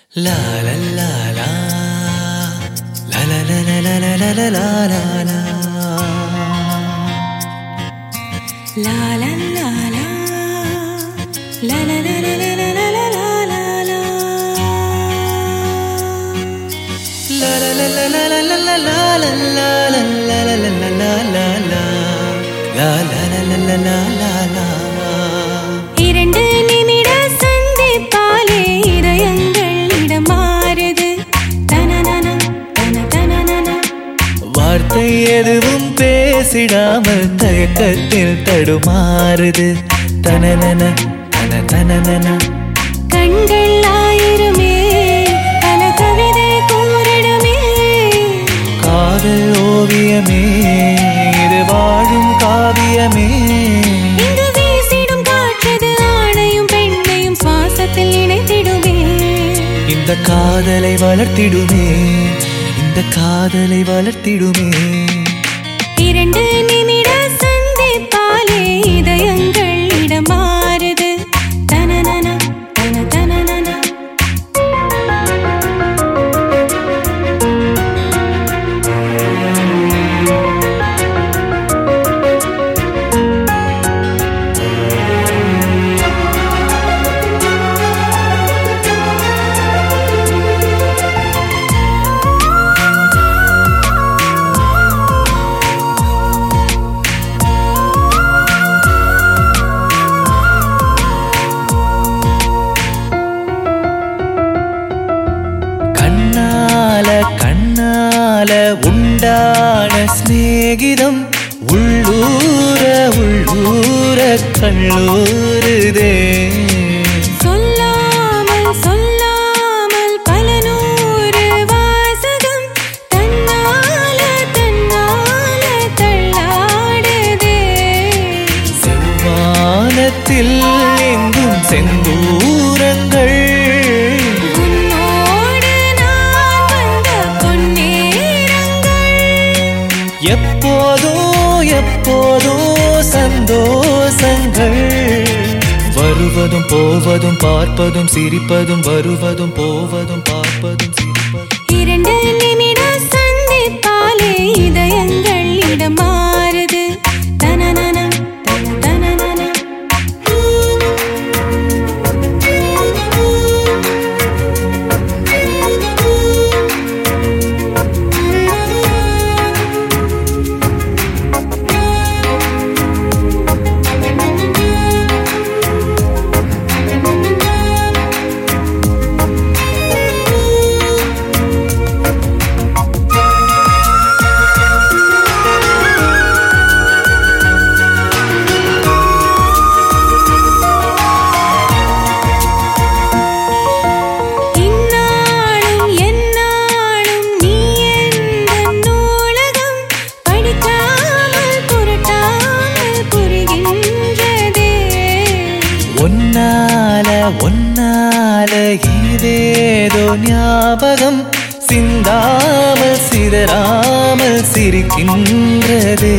La la la la La la la la la la la la la la la La la la la La la la la la la la la la la la La la la la la la la la la la la la la la la la la la la La la la la la la la la இரண்டு நிமிட சந்திப்பாலே இதயங்கள் இடமாறுது தனனன தன தனனன வார்த்தை எதுவும் பேசிடாமல் தயக்கத்தில் தடுமாறுது தனனன தன தனனன கண்கள் ஆயிரமே பல கவிதை கூறிடுமே காதல் ஓவியமே இது வாழும் காவியமே இங்கு வீசிடும் காற்றது ஆணையும் பெண்ணையும் சுவாசத்தில் இணைத்திடுமே இந்த காதலை வளர்த்திடுமே இந்த காதலை வளர்த்திடுமே இரண்டு நிமிட சந்திப்பாலே இதயங்கள் இடமாறுது தனனன தன தனனன கண்ணால கண்ணால உண்டான சிநேகிதம் உள்ளூர உள்ளூர கல்லூருதே சொல்லாமல் சொல்லாமல் பல நூறு வாசகம் தன்னால தன்னால தள்ளாடுதே செவ்வானத்தில் எங்கும் செந்தூரங்கள் உன்னோடு நான் வந்த பொன்னேரங்கள் எப்போதோ எப்போதோ சந்தோஷங்கள் வருவதும் போவதும் பார்ப்பதும் சிரிப்பதும் வருவதும் போவதும் பார்ப்பதும் சிரிப்பதும் இரண்டு நிமிட சந்திப்பாலே இதயங்கள் இடமாறுது தனனன தன தனனன இந்நாளும் எந்நாளும் நீ எந்த நூலகம் படிக்காமல் புரட்டாமல் புரிகின்றதே ஒன்னால ஒன்னால இதேதோ ஞாபகம் சிந்தாமல் சிதறாமல் சிரிக்கின்றதே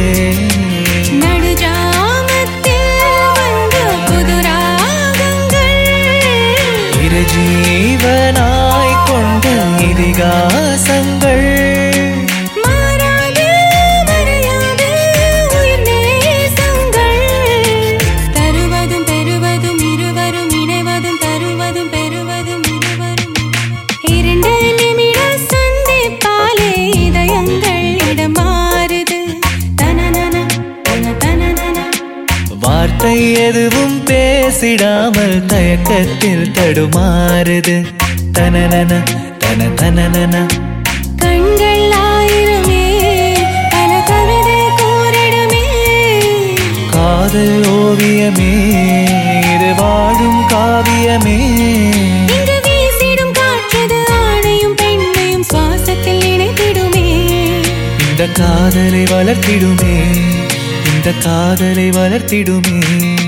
நடுஜாமத்தில் வந்த புது ராகங்கள் இரு ஜீவனாய் கொண்ட இதிகாசங்கள் மாறாது மறையாது உயிர் நேசங்கள் தருவதும் பெறுவதும் இருவரும் இணைவதும் தருவதும் பெறுவதும் இருவரும் இரண்டு நிமிட சந்திப்பாலே இதயங்கள் இடமாறுது தனனன தன தனனன வார்த்தை எதுவும் பேசிடாமல் தயக்கத்தில் தடுமாறுது தனனன தன தனனன கண்கள் ஆயிரமே பல கவிதை கூறிடுமே காதல் ஓவியமே இது வாழும் காவியமே இங்கு வீசிடும் காற்றது ஆணையும் பெண்ணையும் சுவாசத்தில் இணைத்திடுமே இந்த காதலை வளர்த்திடுமே இந்த காதலை வளர்த்திடுமே